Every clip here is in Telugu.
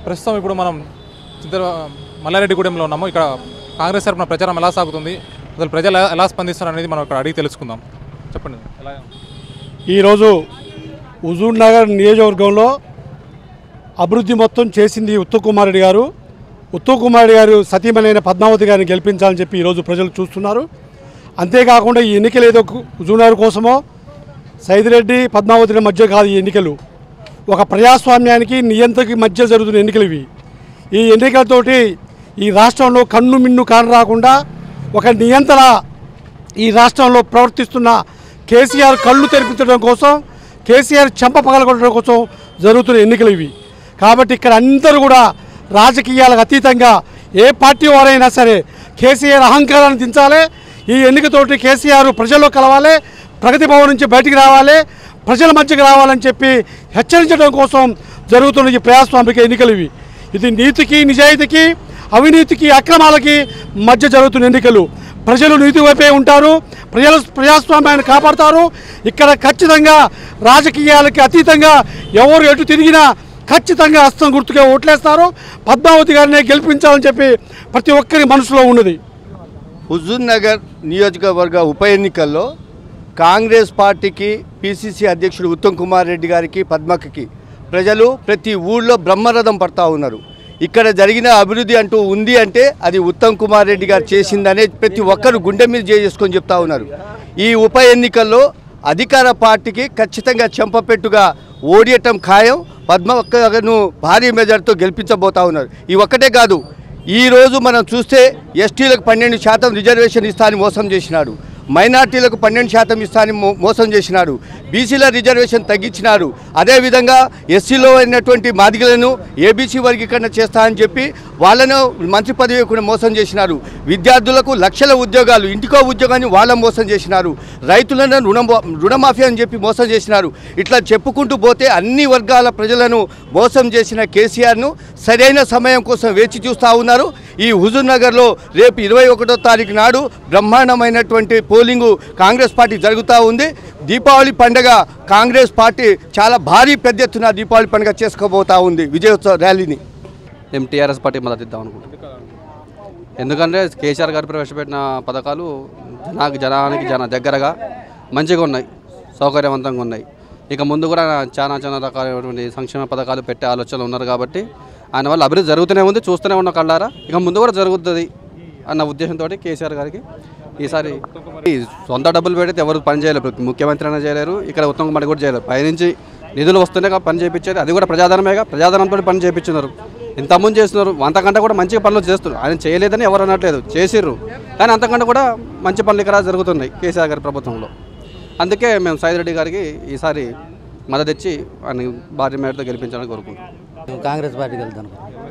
ప్రస్తుతం ఇప్పుడు మనం చిత్తూరు మల్లారెడ్డిగూడెంలో ఉన్నాము ఇక్కడ కాంగ్రెస్ తరఫున ప్రచారం ఎలా సాగుతుంది అసలు ప్రజలు ఎలా- ఎలా స్పందిస్తున్నారు అనేది మనం ఇక్కడ అడిగి తెలుసుకుందాం చెప్పండి ఎలా ఈరోజు హుజూర్ నగర్ నియోజకవర్గంలో అభివృద్ధి మొత్తం చేసింది ఉత్తమ్ కుమార్ రెడ్డి గారు ఉత్తమ్ కుమార్ రెడ్డి గారు సతీమణైన పద్మావతి గారిని గెలిపించాలని చెప్పి ఈరోజు ప్రజలు చూస్తున్నారు అంతేకాకుండా ఈ ఎన్నికలు ఏదో కు- హుజూర్ నగర్ కోసమో సైదిరెడ్డి పద్మావతి మధ్య కాదు ఈ ఎన్నికలు ఒక ప్రజాస్వామ్యానికి నియంత్రకి మధ్య జరుగుతున్న ఎన్నికలు ఇవి ఈ ఎన్నికలతోటి ఈ రాష్ట్రంలో కన్ను మిన్ను కాని రాకుండా ఒక నియంత్రణ ఈ రాష్ట్రంలో ప్రవర్తిస్తున్న కేసీఆర్ కళ్ళు తెరిపించడం కోసం కేసీఆర్ చెంప పగలగొట్టడం కోసం జరుగుతున్న ఎన్నికలు ఇవి కాబట్టి ఇక్కడ అందరూ కూడా రాజకీయాలకు అతీతంగా ఏ పార్టీ వారైనా సరే కేసీఆర్ అహంకారాన్ని దించాలి ఈ ఎన్నికతోటి కేసీఆర్ ప్రజల్లో కలవాలి ప్రగతి భవన్ నుంచి బయటికి రావాలి ప్రజల మధ్యకి రావాలని చెప్పి హెచ్చరించడం కోసం జరుగుతున్న ఈ ప్రజాస్వామిక ఎన్నికలు ఇవి ఇది నీతికి నిజాయితీకి అవినీతికి అక్రమాలకి మధ్య జరుగుతున్న ఎన్నికలు ప్రజలు నీతి వైపే ఉంటారు ప్రజల ప్రజాస్వామ్యాన్ని కాపాడతారు ఇక్కడ ఖచ్చితంగా రాజకీయాలకి అతీతంగా ఎవరు ఎటు తిరిగినా ఖచ్చితంగా హస్తం గుర్తుగా ఓట్లేస్తారు పద్మావతి గారినే గెలిపించాలని చెప్పి ప్రతి ఒక్కరి మనసులో ఉన్నది హుజూర్ నగర్ నియోజకవర్గ ఉప ఎన్నికల్లో కాంగ్రెస్ పార్టీకి పిసిసి అధ్యక్షుడు ఉత్తమ్ కుమార్ రెడ్డి గారికి పద్మక్కకి ప్రజలు ప్రతి ఊళ్ళో బ్రహ్మరథం పడతా ఉన్నారు ఇక్కడ జరిగిన అభివృద్ధి అంటూ ఉంది అంటే అది ఉత్తమ్ కుమార్ రెడ్డి గారు చేసిందనే ప్రతి ఒక్కరు గుండె మీద చేసుకొని చెప్తా ఉన్నారు ఈ ఉప ఎన్నికల్లో అధికార పార్టీకి ఖచ్చితంగా చెంపపెట్టుగా ఓడియటం ఖాయం పద్మక్కను భారీ మెజార్టీతో గెలిపించబోతా ఉన్నారు ఈ ఒక్కటే కాదు ఈ రోజు మనం చూస్తే ఎస్టీలకు పన్నెండు శాతం రిజర్వేషన్ ఇస్తా అని మోసం చేసినాడు మైనార్టీలకు పన్నెండు శాతం ఇస్తా అని మో- మోసం చేసినాడు బీసీల రిజర్వేషన్ తగ్గించినాడు అదేవిధంగా ఎస్సీలో అయినటువంటి మాదిగలను ఏబీసీ వర్గీకరణ చేస్తా అని చెప్పి వాళ్ళను మంత్రి పదవి కూడా మోసం చేసినారు విద్యార్థులకు లక్షల ఉద్యోగాలు ఇంటికో ఉద్యోగాన్ని వాళ్ళ మోసం చేసినారు రైతులను రుణ రుణమాఫీ అని చెప్పి మోసం చేసినారు ఇట్లా చెప్పుకుంటూ పోతే అన్ని వర్గాల ప్రజలను మోసం చేసిన కేసీఆర్ను సరైన సమయం కోసం వేచి చూస్తూ ఉన్నారు ఈ హుజూర్ నగర్లో రేపు ఇరవై ఒకటో తారీఖు నాడు బ్రహ్మాండమైనటువంటి పోలింగు కాంగ్రెస్ పార్టీ జరుగుతూ ఉంది దీపావళి పండుగ కాంగ్రెస్ పార్టీ చాలా భారీ పెద్ద ఎత్తున దీపావళి పండుగ చేసుకోబోతా ఉంది విజయోత్సవ ర్యాలీని మేము టీఆర్ఎస్ పార్టీ మద్దతు ఇద్దాం అనుకుంటున్నాం ఎందుకంటే కేసీఆర్ గారు ప్రవేశపెట్టిన పథకాలు జనానికి జనానికి జన దగ్గరగా మంచిగా ఉన్నాయి సౌకర్యవంతంగా ఉన్నాయి ఇక ముందు కూడా చాలా చాలా రకాలైనటువంటి సంక్షేమ పథకాలు పెట్టే ఆలోచనలు ఉన్నారు కాబట్టి ఆయన వల్ల అభివృద్ధి జరుగుతూనే ఉంది చూస్తూనే ఉన్న కళ్ళారా ఇక ముందు కూడా జరుగుతుంది అన్న ఉద్దేశంతో కేసీఆర్ గారికి ఈసారి ఈ సొంత డబ్బులు పెడితే ఎవరు పని చేయలేరు ముఖ్యమంత్రి అయినా చేయలేరు ఇక్కడ ఉత్తమ్ కుమార్ కూడా చేయలేరు పైనుంచి నిధులు వస్తేనే కా- పని చేయించేది అది కూడా ప్రజాధనమేగా ప్రజాధనంతో పని చేయించున్నారు ఇంతకుముందు చేస్తున్నారు అంతకంటే కూడా మంచిగా పనులు చేస్తున్నారు ఆయన చేయలేదని ఎవరు అనట్లేదు చేసిర్రు కానీ అంతకంటే కూడా మంచి పనులు ఇక్కడ జరుగుతున్నాయి కేసీఆర్ గారి ప్రభుత్వంలో అందుకే మేము సైదిరెడ్డి గారికి ఈసారి మద్దతు ఇచ్చి ఆయన భారీ మేరతో గెలిపించాలని కోరుకుంటున్నాం మేము కాంగ్రెస్ పార్టీకి వెళ్తాను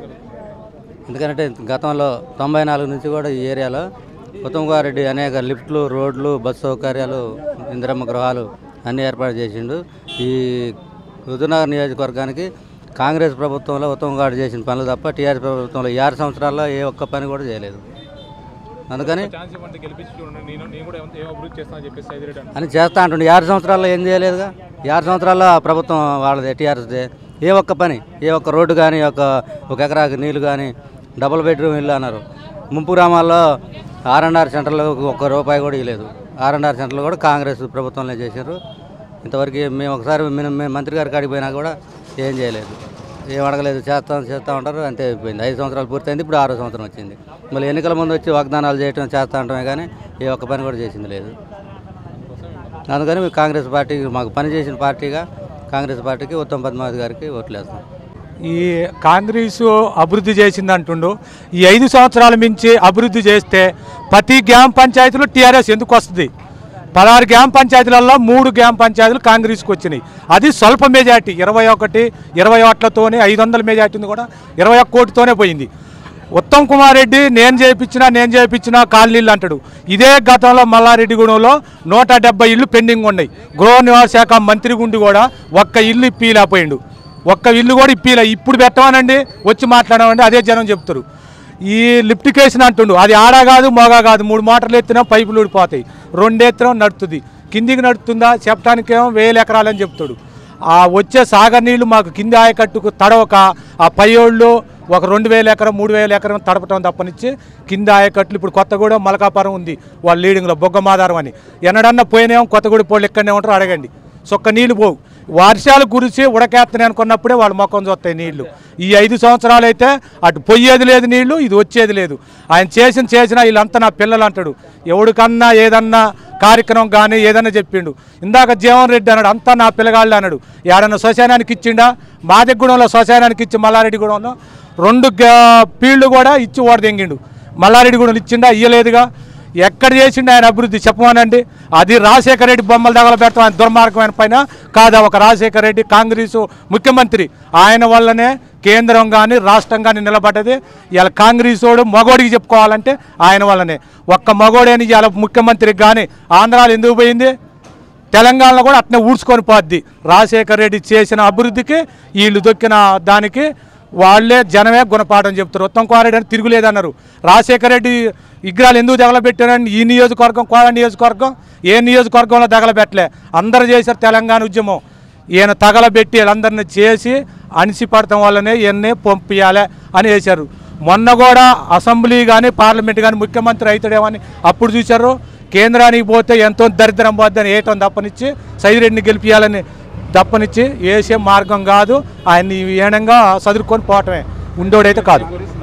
ఎందుకంటే గతంలో తొంభై నాలుగు నుంచి కూడా ఈ ఏరియాలో ఉత్తమ్ కుమార్ రెడ్డి అనేక లిఫ్ట్లు రోడ్లు బస్సు సౌకర్యాలు ఇందిరమ్మ గృహాలు అన్ని ఏర్పాటు చేసిండు ఈ హుజూర్నగర్ నియోజకవర్గానికి కాంగ్రెస్ ప్రభుత్వంలో ఉత్తమ్ కుమార్ రెడ్డి చేసిన పనులు తప్ప టీఆర్ఎస్ ప్రభుత్వంలో ఈ ఆరు సంవత్సరాల్లో ఏ ఒక్క పని కూడా చేయలేదు అందుకని ఛాన్స్ ఇవ్వండి గెలిపించి చూడండి నేను నేను కూడా ఏం- ఏం అభివృద్ధి చేస్తానని చెప్పేసి సైదిరెడ్డి అన్నారు. అని చేస్తా అంటుండే ఈ ఆరు సంవత్సరాల్లో ఏం చేయలేదుగా ఈ ఆరు సంవత్సరాల్లో ఆ ప్రభుత్వం వాళ్ళది టీఆర్ఎస్దే ఏ ఒక్క పని ఏ ఒక్క రోడ్డు కానీ ఒక ఒక ఎకరాకి నీళ్లు కానీ డబుల్ బెడ్రూమ్ ఇల్లు అన్నారు ముంపు గ్రామాల్లో ఆర్ అండ్ ఆర్ సెంటర్లో ఒక్క రూపాయి కూడా ఇవ్వలేదు ఆర్ అండ్ ఆర్ సెంటర్లు కూడా కాంగ్రెస్ ప్రభుత్వంలో చేశారు ఇంతవరకు మేము ఒకసారి మేము మేము మంత్రి గారి కాడికి పోయినా కూడా ఏం చేయలేదు ఏం అడగలేదు చేస్తాం చేస్తూ ఉంటారు అంతే అయిపోయింది ఐదు సంవత్సరాలు పూర్తయింది ఇప్పుడు ఆరో సంవత్సరం వచ్చింది మళ్ళీ ఎన్నికల ముందు వచ్చి వాగ్దానాలు చేయటం చేస్తూ ఉంటామే కానీ ఏ ఒక్క పని కూడా చేసింది లేదు అందుకని మేము కాంగ్రెస్ పార్టీ మాకు పని చేసిన పార్టీగా కాంగ్రెస్ పార్టీకి ఉత్తమ్ పద్మావతి గారికి ఓట్లేస్తాం ఈ కాంగ్రెస్ అభివృద్ధి చేసింది అంటుండు ఈ ఐదు సంవత్సరాల మించి అభివృద్ధి చేస్తే ప్రతి గ్రామ పంచాయతీలో టీఆర్ఎస్ ఎందుకు వస్తుంది పదహారు గ్రామ పంచాయతీలలో మూడు గ్రామ పంచాయతీలు కాంగ్రెస్కి వచ్చినాయి అది స్వల్ప మెజార్టీ ఇరవై ఒకటి ఇరవై ఓట్లతోనే ఐదు వందల మెజార్టీని కూడా ఇరవై ఒక్క కోటితోనే పోయింది ఉత్తమ్ కుమార్ రెడ్డి నేను చేయించినా నేను చేయించినా కాలనీళ్ళు అంటాడు ఇదే గతంలో మల్లారెడ్డిగూడెంలో నూట డెబ్బై ఇళ్ళు పెండింగ్ ఉన్నాయి గృహ నివాస శాఖ మంత్రి గుండి కూడా ఒక్క ఇల్లు ఇప్పిలేకపోయిండు ఒక్క ఇల్లు కూడా ఇప్పిలే ఇప్పుడు పెట్టమనండి వచ్చి మాట్లాడమండి అదే జనం చెప్తారు ఈ లిఫ్ట్ కేసిన అంటుండు అది ఆడా కాదు మోగా కాదు మూడు మోటార్లు ఎత్తినా పైపులు ఊడిపోతాయి రెండు ఎత్తినా నడుతుంది కిందికి నడుతుందా చెప్పడానికేమో వేల ఎకరాలని చెప్తాడు ఆ వచ్చే సాగర్ నీళ్లు మాకు కింది ఆయకట్టుకు తడవక ఆ పయ్యోళ్ళు ఒక రెండు వేల ఎకరం మూడు వేల ఎకరం తడపటం తప్పనిచ్చి కింద ఆయకట్లు ఇప్పుడు కొత్తగూడెం మలకాపురం ఉంది వాళ్ళ లీడింగ్లో బొగ్గమాధారం అని ఎన్నడన్నా పోయినేమో కొత్తగూడి పోళ్ళు ఎక్కడనే ఉంటారో అడగండి సొక్క నీళ్లు పోవు వర్షాలు కురిసి ఉడకేస్తున్నాయి అనుకున్నప్పుడే వాళ్ళ మొక్కం చూస్తాయి నీళ్లు ఈ ఐదు సంవత్సరాలు అయితే అటు పొయ్యేది లేదు నీళ్లు ఇది వచ్చేది లేదు ఆయన చేసిన చేసిన వీళ్ళంతా నా పిల్లలు అంటాడు ఎవడికన్నా ఏదన్నా కార్యక్రమం కానీ ఏదన్నా చెప్పిండు ఇందాక జీవన్ రెడ్డి అన్నాడు అంతా నా పిల్లగాళ్ళు అన్నాడు ఏడన్నా శ్మశానానికి ఇచ్చిండా మాదెగ్గూడెంలో శ్మశానానికి ఇచ్చి మల్లారెడ్డిగూడెంలో రెండు గా- పీళ్లు కూడా ఇచ్చి ఓడ తెంగిండు మల్లారెడ్డిగూడెం ఇచ్చిండా ఇయ్యలేదుగా ఎక్కడ చేసిండు ఆయన అభివృద్ధి చెప్పమనండి అది రాజశేఖర రెడ్డి బొమ్మలు తగలబెడతాం ఆయన దుర్మార్గమైన పైన కాదా ఒక రాజశేఖర రెడ్డి కాంగ్రెస్ ముఖ్యమంత్రి ఆయన వల్లనే కేంద్రం కానీ రాష్ట్రం కానీ నిలబడ్డది ఇలా కాంగ్రెస్ వాడు మగోడికి చెప్పుకోవాలంటే ఆయన వల్లనే ఒక్క మగోడేని ఇలా ముఖ్యమంత్రికి కానీ ఆంధ్రాలో ఎందుకు పోయింది తెలంగాణలో కూడా అట్నే ఊడ్చుకొని పోద్ది రాజశేఖర రెడ్డి చేసిన అభివృద్ధికి వీళ్ళు దొక్కిన దానికి వాళ్ళే జనమే గుణపాఠం చెప్తారు ఉత్తమ్ కుమార్ రెడ్డి అని తిరుగులేదన్నారు రాజశేఖర రెడ్డి విగ్రహాలు ఎందుకు తగలబెట్టారని ఈ నియోజకవర్గం కోడ నియోజకవర్గం ఏ నియోజకవర్గంలో తగలబెట్టలే అందరూ చేశారు తెలంగాణ ఉద్యమం ఈయన తగలబెట్టి వీళ్ళందరినీ చేసి అణిసి పడటం వల్లనే ఇవన్నీ పంపించాలి అని వేశారు మొన్న కూడా అసెంబ్లీ కానీ పార్లమెంట్ కానీ ముఖ్యమంత్రి అవుతాడేమని అప్పుడు చూశారు కేంద్రానికి పోతే ఎంతో దరిద్రం పోద్దని వేయటం తప్పనిచ్చి సైదిరెడ్డిని గెలిపించాలని తప్పనిచ్చి వేసే మార్గం కాదు ఆయన్ని ఏనంగా చదువుకొని పోవటమే ఉండోడైతే కాదు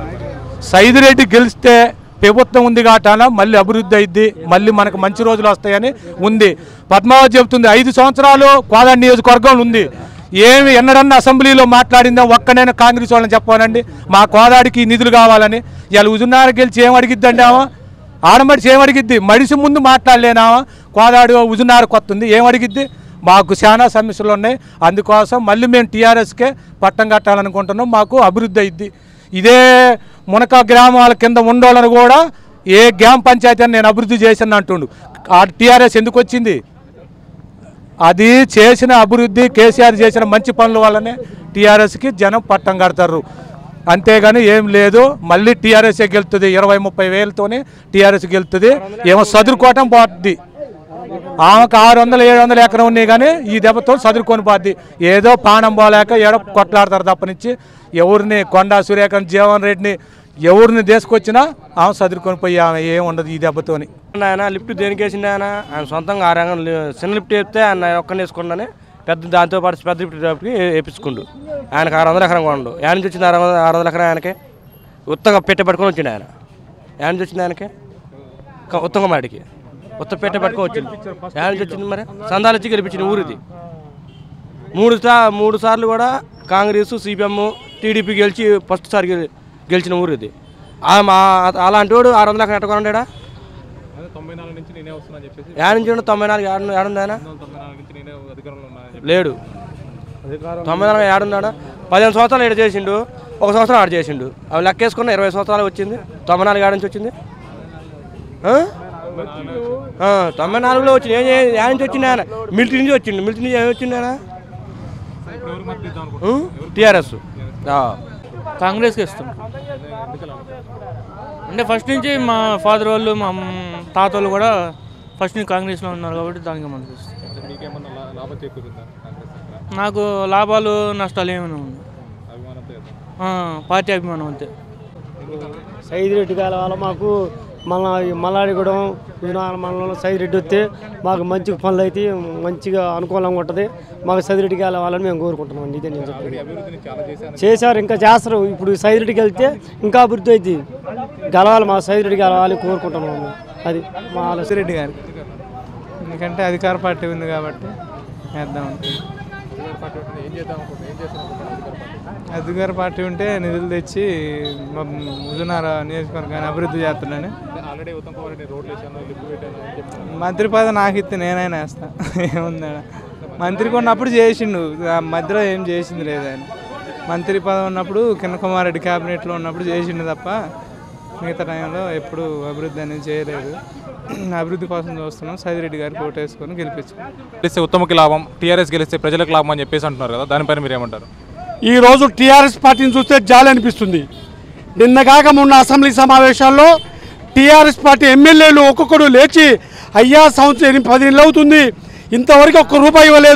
సైదిరెడ్డి గెలిస్తే ప్రభుత్వం ఉంది కాటాన మళ్ళీ అభివృద్ధి అయింది మళ్ళీ మనకు మంచి రోజులు వస్తాయని ఉంది పద్మావతి చెబుతుంది ఐదు సంవత్సరాలు కోదాడ నియోజకవర్గం ఉంది ఏమి ఎన్నడన్నా అసెంబ్లీలో మాట్లాడిందో ఒక్కనైనా కాంగ్రెస్ వాళ్ళని చెప్పానండి మా కోదాడికి ఈ నిధులు కావాలని ఇలా ఉజున్నారు గెలిచి ఏం అడిగిద్దండి ఆమె ఆడమడిచి ఏం అడిగిద్ది మడిసి ముందు మాట్లాడలేనామా కోదాడు ఉజున్నారు కొత్త ఉంది ఏం అడిగిద్ది మాకు చాలా సమస్యలు ఉన్నాయి అందుకోసం మళ్ళీ మేము టీఆర్ఎస్కే పట్టం కట్టాలనుకుంటున్నాం మాకు అభివృద్ధి అయింది ఇదే మునక గ్రామాల కింద ఉండోళ్ళని కూడా ఏ గ్రామ పంచాయతీ అని నేను అభివృద్ధి చేశాను అంటుండు ఆ టీఆర్ఎస్ ఎందుకు వచ్చింది అది చేసిన అభివృద్ధి కేసీఆర్ చేసిన మంచి పనుల వల్లనే టీఆర్ఎస్కి జనం పట్టం కడతారు అంతేగాని ఏం లేదు మళ్ళీ టీఆర్ఎస్ఏ గెలుతుంది ఇరవై ముప్పై వేలతోనే టీఆర్ఎస్ గెలుతుంది ఏమో చదువుకోవటం పోతుంది ఆమెకు ఆరు వందలు ఏడు వందల ఎకరం ఉన్నాయి కానీ ఈ దెబ్బతో చదువుకొని పోద్ది ఏదో పానం పోలేక ఏడో కొట్లాడతారు తప్పనిచ్చి ఎవరిని కొండా సురేఖన్ జీవన్ రెడ్డిని ఎవరిని తీసుకొచ్చినా ఆమె చదువుకొని పోయి ఆమె ఏం ఉండదు ఈ దెబ్బతోని ఆయన లిఫ్ట్ దేనికి వేసిండు ఆయన ఆయన సొంతంగా ఆ రంగం లి- చిన్న లిఫ్ట్ వేస్తే ఆయన ఒక్కనే వేసుకున్నానే పెద్ద దాంతో పాటు పెద్ద లిఫ్ట్ లిఫ్ట్కి వేపించుకుండు ఆయనకు ఆరు వందల ఎకరం కొండు ఆయన నుంచి వచ్చింది ఆరు వందల ఆరు వందల ఎకరం ఆయనకి ఉత్తగా పెట్టె పట్టుకొని వచ్చిండు ఆయన ఆయన నుంచి వచ్చింది ఆయనకి క- ఉత్తమ మాడికి ఉత్త పెట్టె పట్టుకొని వచ్చింది ఆయన నుంచి వచ్చింది మరి సందాలు వచ్చి గెలిపించింది ఊరిది మూడు సా మూడు సార్లు కూడా కాంగ్రెస్ సిపిఎం టీడీపీ గెలిచి ఫస్ట్ సారి గెలి- గెలిచిన ఊరు ఇది ఆ మా అలాంటి వాడు ఆరు వందల ఎకరం ఎట్టుకోండా తొంభై నాలుగు నుంచి నేనే వస్తున్నాను చెప్పేసి ఏడు నుంచి ఉండు, తొంభై నాలుగు ఏడు ఏడుంది ఆయన తొంభై నాలుగు నుంచి నేనే అధికారంలో ఉన్నాను లేడు తొంభై నాలుగు ఏడున్నాడా పదిహేను సంవత్సరాలు ఏడు చేసిండు ఒక సంవత్సరం ఆడు చేసిండు అవి లెక్కేసుకున్న ఇరవై సంవత్సరాలు వచ్చింది తొంభై నాలుగు ఏడు నుంచి వచ్చింది ఆ? ఆ, తొంభై నాలుగులో వచ్చింది ఏం చే- ఏడు నుంచి వచ్చింది ఆయన మిలిటరీ నుంచి వచ్చిండు మిలిటరీ నుంచి ఏమి వచ్చింది ఆయన టీఆర్ఎస్ కాంగ్రెస్కి ఇస్తాం అంటే ఫస్ట్ నుంచి మా ఫాదర్ వాళ్ళు మా అమ్మ- తాత వాళ్ళు కూడా ఫస్ట్ నుంచి కాంగ్రెస్లో ఉన్నారు కాబట్టి దానికి మనకి ఇస్తాం మీకేమన్నా లా- లాభం చేకూరిందా కాంగ్రెస్ నాకు లాభాలు నష్టాలు ఏమైనా ఉన్నాయి అభిమానంతో చేద్దాం. ఆ, పార్టీ అభిమానం అంతే సైదిరెడ్డి గారి వల్ల మాకు మన మల్లాడిగూడెం విజయనగరం మండలంలో సైదిరెడ్డి వస్తే మాకు మంచి పనులు అయితే మంచిగా అనుకూలంగా ఉంటుంది మాకు సైదిరెడ్డి గారి వాళ్ళని మేము కోరుకుంటున్నాం అండి ఇదే నేను చెప్పేది అభివృద్ధిని చాలా చేశాను చేశారు ఇంకా చేస్తారు ఇప్పుడు సైదిరెడ్డికి వెళ్తే ఇంకా అభివృద్ధి అవుతుంది గెలవాలి మా సైదిరెడ్డి గెలవాలి కోరుకుంటున్నాం మేము. అది మా ఆలోచన రెడ్డి గారికి ఎందుకంటే అధికార పార్టీ ఉంది కాబట్టి వేద్దాం అనుకుంటున్నాం. ఏం చేద్దాం అనుకుంటున్నాం ఏం చేస్తాం అనుకుంటున్నాం అధికార పార్టీ అధికార పార్టీ ఉంటే నిధులు తెచ్చి మా ముజునార నియోజకవర్గాన్ని అభివృద్ధి చేస్తున్నాను ఆల్రెడీ ఉత్తమ్ కుమార్ రెడ్డి రోడ్లు వేసాను లిఫ్ట్ పెట్టాను అని చెప్తున్నాను మంత్రి పదవి నాకు ఇస్తే నేనైనా వేస్తా ఏముందా మంత్రికి ఉన్నప్పుడు చేసిండు ఆ మధ్యలో ఏం చేసింది లేదు ఆయన మంత్రి పదవి ఉన్నప్పుడు కిరణ్ కుమార్ రెడ్డి క్యాబినెట్లో ఉన్నప్పుడు చేసిండు తప్ప మిగతా టైంలో ఎప్పుడు అభివృద్ధి అనేది చేయలేదు అభివృద్ధి కోసం చూస్తున్నాం సైదిరెడ్డి గారికి ఓటు వేసుకొని గెలిపించాం గెలిస్తే ఉత్తమకి లాభం టీఆర్ఎస్ గెలిస్తే ప్రజలకు లాభం అని చెప్పేసి అంటున్నారు కదా దానిపైన మీరు ఏమంటారు ఈరోజు టీఆర్ఎస్ పార్టీని చూస్తే జాలి అనిపిస్తుంది నిన్న కాక మొన్న అసెంబ్లీ సమావేశాల్లో టీఆర్ఎస్ పార్టీ ఎమ్మెల్యేలు ఒక్కొక్కడు లేచి అయ్యా సంవత్సరం ఎనిమిది పది నెలలు అవుతుంది ఇంతవరకు ఒక్క రూపాయి ఇవ్వలేదు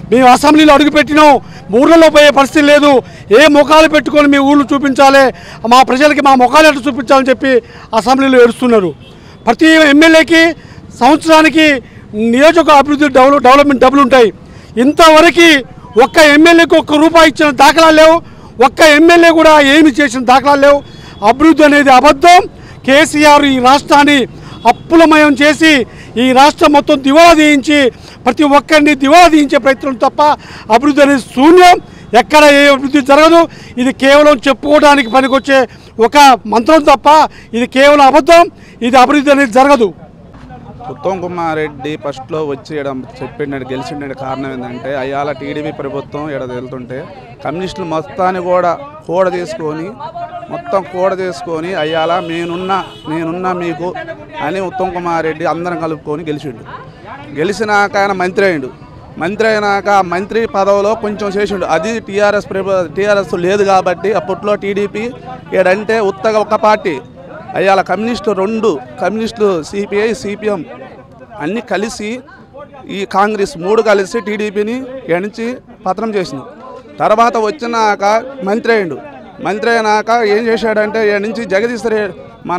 మేము అసెంబ్లీలో అడుగుపెట్టినాం ఊర్లలో పోయే పరిస్థితి లేదు ఏ ముఖాలు పెట్టుకొని మీ ఊళ్ళు చూపించాలి మా ప్రజలకి మా ముఖాలు ఎట్లా చూపించాలని చెప్పి అసెంబ్లీలో ఏడుస్తున్నారు ప్రతి ఎమ్మెల్యేకి సంవత్సరానికి నియోజక అభివృద్ధి డెవలప్ డెవలప్మెంట్ డబ్బులు ఉంటాయి ఇంతవరకు ఒక్క ఎమ్మెల్యేకి ఒక్క రూపాయి ఇచ్చిన దాఖలాలు లేవు ఒక్క ఎమ్మెల్యే కూడా ఏమి చేసిన దాఖలాలు లేవు అభివృద్ధి అనేది అబద్ధం కేసీఆర్ ఈ రాష్ట్రాన్ని అప్పులమయం చేసి ఈ రాష్ట్రం మొత్తం దివాలా తీయించి ప్రతి ఒక్కరిని దివాలా తీయించే ప్రయత్నం తప్ప అభివృద్ధి అనేది శూన్యం ఎక్కడ ఏ అభివృద్ధి జరగదు ఇది కేవలం చెప్పుకోవడానికి పనికొచ్చే ఒక మంత్రం తప్ప ఇది కేవలం అబద్ధం ఇది అభివృద్ధి అనేది జరగదు ఉత్తమ్ కుమార్ రెడ్డి ఫస్ట్లో వచ్చి ఈడ చెప్పిండు గెలిచిండే కారణం ఏంటంటే అయ్యాల టీడీపీ ప్రభుత్వం ఈడ వెళ్తుంటే కమ్యూనిస్టులు మొత్తాన్ని కూడా కూడ చేసుకొని మొత్తం కూడ చేసుకొని అయ్యాల నేనున్నా నేనున్నా మీకు అని ఉత్తమ్ కుమార్ రెడ్డి అందరం కలుపుకొని గెలిచిండు గెలిచినాక ఆయన మంత్రి అయిండు మంత్రి అయినాక ఆ మంత్రి పదవిలో కొంచెం చేసిండు అది టీఆర్ఎస్ ప్రభు టీఆర్ఎస్ లేదు కాబట్టి అప్పట్లో టీడీపీ ఈడంటే ఉత్తగా ఒక పార్టీ అయ్యాల కమ్యూనిస్టులు రెండు కమ్యూనిస్టులు సిపిఐ సిపిఎం అన్నీ కలిసి ఈ కాంగ్రెస్ మూడు కలిసి టీడీపీని నుంచి పతనం చేసింది తర్వాత వచ్చినాక మంత్రి అయిండు మంత్రి అయినాక ఏం చేశాడంటే ఈడ నుంచి జగదీశ్ రెడ్డి మన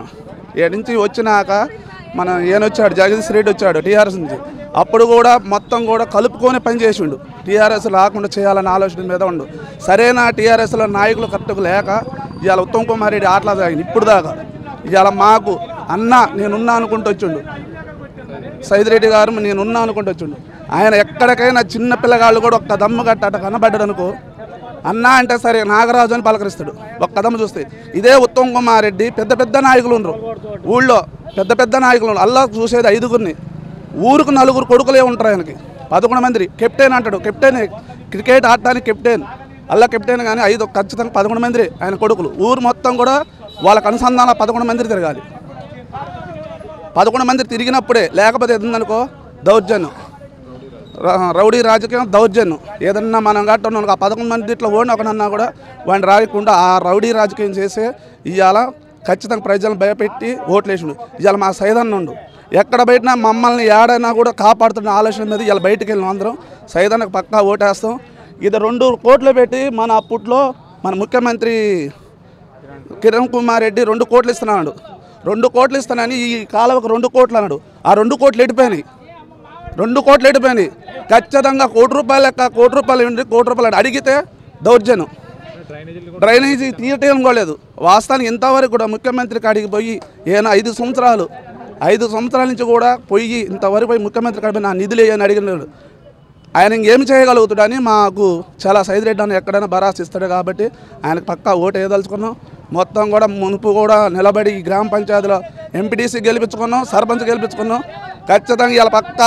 ఈడ నుంచి వచ్చినాక మన ఈయన వచ్చాడు జగదీశ్ రెడ్డి వచ్చాడు టీఆర్ఎస్ నుంచి అప్పుడు కూడా మొత్తం కూడా కలుపుకొని పనిచేసిండు టీఆర్ఎస్ రాకుండా చేయాలనే ఆలోచన మీద ఉండు సరైన టీఆర్ఎస్లో నాయకులు కరెక్ట్గా లేక ఇవాళ ఉత్తమ్ కుమార్ రెడ్డి ఆటలా సాగింది ఇప్పుడు దాకా ఇవాళ మాకు అన్న నేనున్నా అనుకుంటూ వచ్చిండు సైదిరెడ్డి గారు నేనున్నా అనుకుంటూ వచ్చిండు ఆయన ఎక్కడికైనా చిన్న పిల్లగాళ్ళు కూడా ఒక్క దమ్ము కట్ట కనబడ్డాడు అనుకో అన్న అంటే సరే నాగరాజు అని పలకరిస్తాడు ఒక్క దమ్ము చూస్తే ఇదే ఉత్తమ్ కుమార్ రెడ్డి పెద్ద పెద్ద నాయకులు ఉన్నారు ఊళ్ళో పెద్ద పెద్ద నాయకులు ఉన్నారు అల్లా చూసేది ఐదుగురిని ఊరుకు నలుగురు కొడుకులే ఉంటారు ఆయనకి పదకొండు మంది కెప్టెన్ అంటాడు కెప్టెన్ క్రికెట్ ఆడటానికి కెప్టెన్ అల్లా కెప్టెన్ కానీ ఐదు ఖచ్చితంగా పదకొండు మంది ఆయన కొడుకులు ఊరు మొత్తం కూడా వాళ్ళకి అనుసంధానం పదకొండు మంది తిరగాలి పదకొండు మంది తిరిగినప్పుడే లేకపోతే ఏందనుకో దౌర్జన్యం ర- రౌడీ రాజకీయం దౌర్జన్యం ఏదన్నా మనం గట్ట ఆ పదకొండు మంది ఇట్లా ఓడిన ఒకనన్నా కూడా వాడిని రాయకుండా ఆ రౌడీ రాజకీయం చేసే ఇవాళ ఖచ్చితంగా ప్రజలను భయపెట్టి ఓట్లేసిండు ఇవాళ మా సైదన్న ఉండు ఎక్కడ బయటనా మమ్మల్ని ఏడైనా కూడా కాపాడుతున్న ఆలోచన మీద ఇవాళ బయటికి వెళ్ళిన అందరం సైదన్నకు పక్కా ఓటేస్తాం ఇది రెండు కోట్లు పెట్టి మన అప్పట్లో మన ముఖ్యమంత్రి కిరణ్ కుమార్ రెడ్డి రెండు కోట్లు ఇస్తున్నాడు రెండు కోట్లు ఇస్తానని ఈ కాలువకు రెండు కోట్లు అన్నాడు ఆ రెండు కోట్లు ఎడిపోయినాయి రెండు కోట్లు ఎడిపోయినాయి ఖచ్చితంగా కోటి రూపాయలు లెక్క కోటి రూపాయలు ఉండి కోటి రూపాయలు అడిగితే దౌర్జన్యం డ్రైనేజీ తీయటం కూడా లేదు వాస్తవానికి ఇంతవరకు కూడా ముఖ్యమంత్రి కాడికి పోయి ఏమైనా ఐదు సంవత్సరాలు ఐదు సంవత్సరాల నుంచి కూడా పోయి ఇంతవరకు పోయి ముఖ్యమంత్రి కాడికి పోయి నా నిధులు అని అడిగినాడు ఆయన ఇంకేం చేయగలుగుతాడని మాకు చాలా సైదిరెడ్డి అని ఎక్కడైనా భరాస్ ఇస్తాడు కాబట్టి ఆయనకు పక్కా ఓటు వేయదలుచుకున్నాం మొత్తం కూడా మునుపు కూడా నిలబడి ఈ గ్రామ పంచాయతీలో ఎంపీటీసీ గెలిపించుకున్నాం సర్పంచ్ గెలిపించుకున్నాం ఖచ్చితంగా ఇలా పక్కా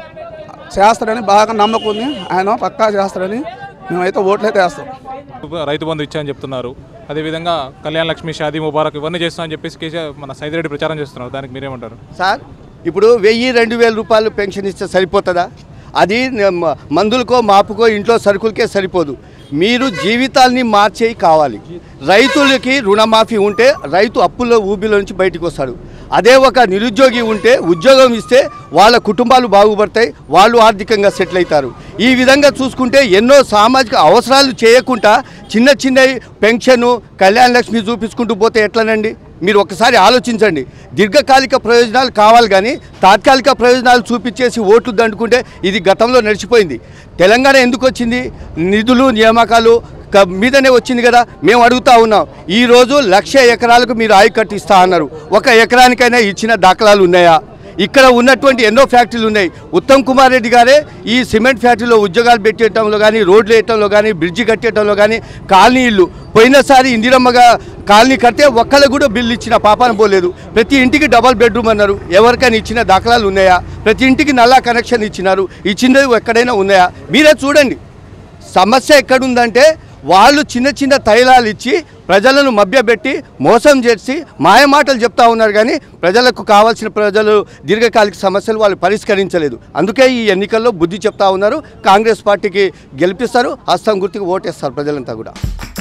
చేస్తాడని బాగా నమ్మకం ఉంది ఆయన పక్కా చేస్తాడని మేమైతే ఓట్లయితే వేస్తాం రైతు బంధు ఇచ్చాయని చెప్తున్నారు అదేవిధంగా కళ్యాణ లక్ష్మి షాదీ ముబారక్ ఇవన్నీ చేస్తామని చెప్పేసి కేసీఆర్ మన సైదిరెడ్డి ప్రచారం చేస్తున్నారు దానికి మీరేమంటారు సార్ ఇప్పుడు వెయ్యి రెండు వేల రూపాయలు పెన్షన్ ఇస్తే సరిపోతుందా అది మ- మందులకో మాపుకో ఇంట్లో సరుకులకే సరిపోదు మీరు జీవితాల్ని మార్చేవి కావాలి రైతులకి రుణమాఫీ ఉంటే రైతు అప్పుల్లో ఊబిలో నుంచి బయటకు వస్తాడు అదే ఒక నిరుద్యోగి ఉంటే ఉద్యోగం ఇస్తే వాళ్ళ కుటుంబాలు బాగుపడతాయి వాళ్ళు ఆర్థికంగా సెటిల్ అవుతారు ఈ విధంగా చూసుకుంటే ఎన్నో సామాజిక అవసరాలు చేయకుండా చిన్న చిన్న పెన్షను కళ్యాణ లక్ష్మి చూపించుకుంటూ పోతే ఎట్లనండి మీరు ఒకసారి ఆలోచించండి దీర్ఘకాలిక ప్రయోజనాలు కావాలి కానీ తాత్కాలిక ప్రయోజనాలు చూపించేసి ఓట్లు దండుకుంటే ఇది గతంలో నడిచిపోయింది తెలంగాణ ఎందుకు వచ్చింది నిధులు నియామకాలు క- మీదనే వచ్చింది కదా మేము అడుగుతా ఉన్నాం ఈరోజు లక్ష ఎకరాలకు మీరు ఆయకట్టు ఇస్తా అన్నారు ఒక ఎకరానికైనా ఇచ్చిన దాఖలాలు ఉన్నాయా ఇక్కడ ఉన్నటువంటి ఎన్నో ఫ్యాక్టరీలు ఉన్నాయి ఉత్తమ్ కుమార్ రెడ్డి గారే ఈ సిమెంట్ ఫ్యాక్టరీలో ఉద్యోగాలు పెట్టేయటంలో కానీ రోడ్లు వేయటంలో కానీ బ్రిడ్జి కట్టేయటంలో కానీ కాలనీ ఇల్లు పోయినసారి ఇందిరమ్మగా కాలనీ కడితే ఒక్కళ్ళకు కూడా బిల్లు ఇచ్చిన పాపాన పోలేదు ప్రతి ఇంటికి డబల్ బెడ్రూమ్ అన్నారు ఎవరికైనా ఇచ్చిన దాఖలాలు ఉన్నాయా ప్రతి ఇంటికి నల్లా కనెక్షన్ ఇచ్చినారు ఇచ్చినవి ఎక్కడైనా ఉన్నాయా మీరే చూడండి సమస్య ఎక్కడుందంటే వాళ్ళు చిన్న చిన్న తైలాలు ఇచ్చి ప్రజలను మభ్యపెట్టి మోసం చేసి మాయమాటలు చెప్తా ఉన్నారు కానీ ప్రజలకు కావాల్సిన ప్రజలు దీర్ఘకాలిక సమస్యలు వాళ్ళు పరిష్కరించలేదు అందుకే ఈ ఎన్నికల్లో బుద్ధి చెప్తా ఉన్నారు కాంగ్రెస్ పార్టీకి గెలిపిస్తారు హస్తం గుర్తుకు ఓటేస్తారు ప్రజలంతా కూడా